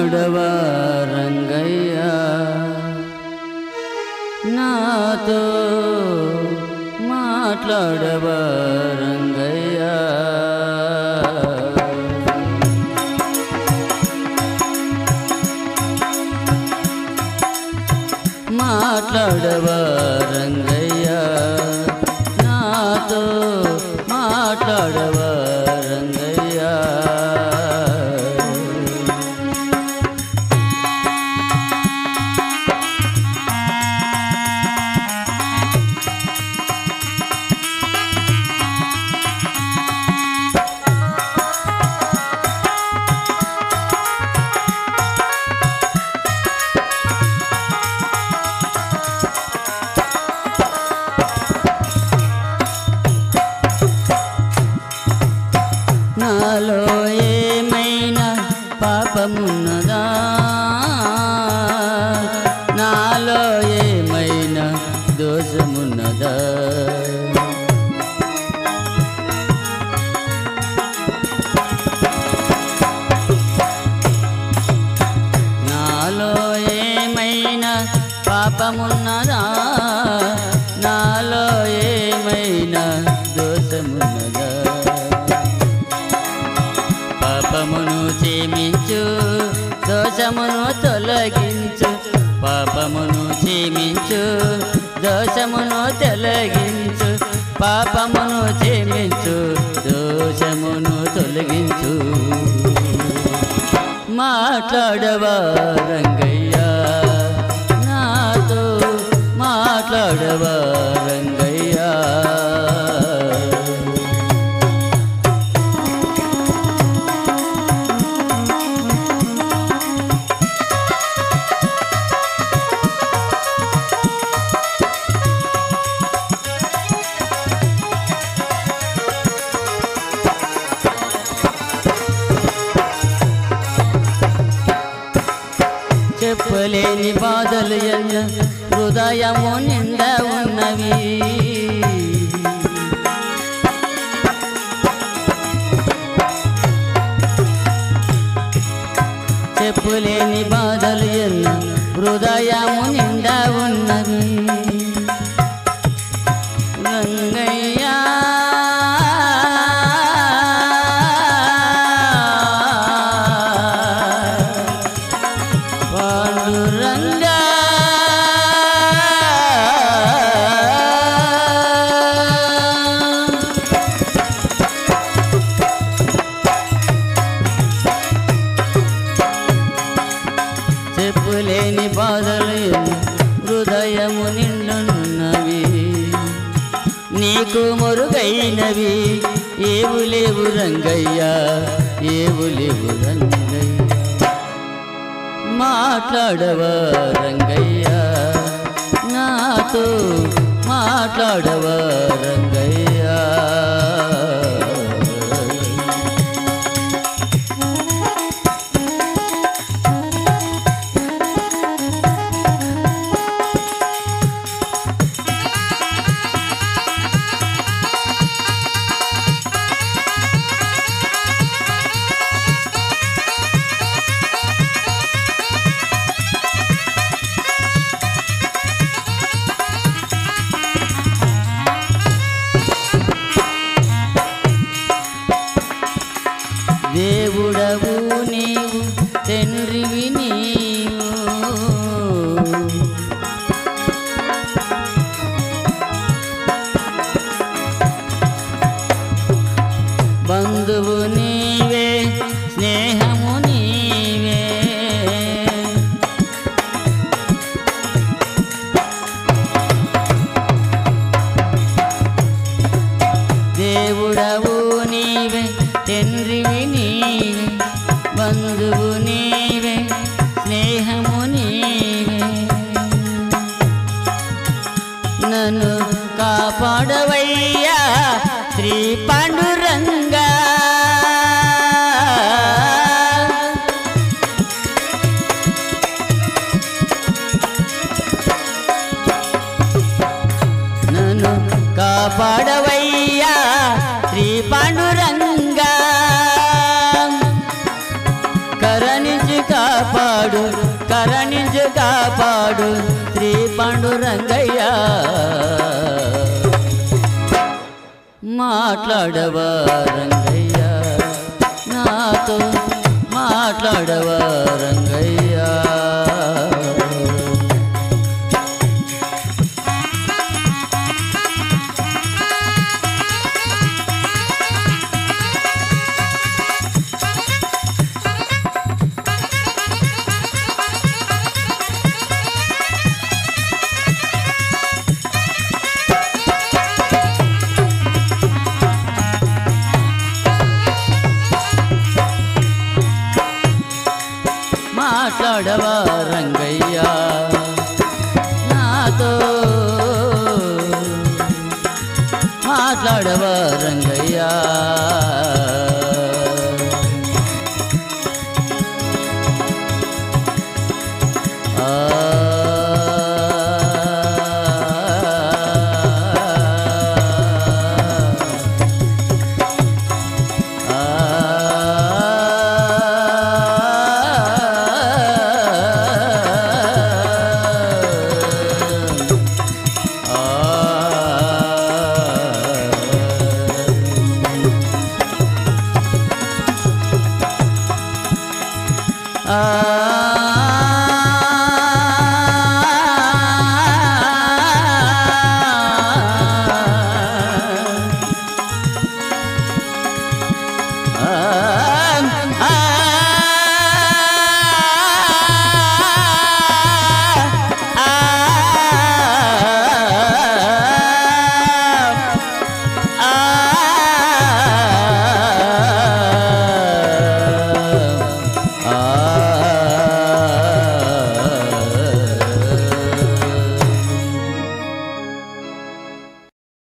మాట్లాడవా రంగయ్య నాతో మాట్లాడవా రంగయ్య మాట్లాడవా రంగయ్య నాతో మాట్లాడవా రంగయ్య నాలో ఏమైనా పాపమున్నదా నాలో ఏమైనా దోషమున్నదా నాలో ఏమైనా పాపమున్నదా నాలో ఏమైనా దోషమున్నదా పాపమును క్షమించు దోషమును తొలగించు పాపమును క్షమించు దోషమును తొలగించు పాపమును క్షమించు దోషమును తొలగించు మాట్లాడవా రంగయ్య నాతో మాట్లాడవా రంగయ్య చెప్పలేని బాధలు ఎన్న హృదయము నిండా ఉన్నవి చెప్పులేని బాధలు ఎన్న హృదయము నిండా ఉన్నవి రంగయ్యా పాండురంగా చెప్పులేని బాధలు హృదయము నిండున్నవి నీకు మురుగైనవి ఏవు లేవు రంగయ్యా ఏవు లేవు రంగయ్య మాట్లాడవా రంగయ్య నాతో మాట్లాడవా రంగయ్య దేవుడవు నీవు తండ్రివి నీవు బంధువు నీవే స్నేహము నీవే దేవుడవు నీవే తండ్రివి నీవే బంధువు నీవే స్నేహము నీవే నన్ను కాపాడవయ్యా శ్రీ పాండురంగా నన్ను కాపాడవయ్యా శ్రీ పాండురంగా కాపాడు శ్రీ పాండురంగయ్య మాట్లాడవా రంగయ్య నాతో మాట్లాడవా రంగయ్య మాట్లాడవా రంగయ్య నాతో మాట్లాడవా రంగయ్య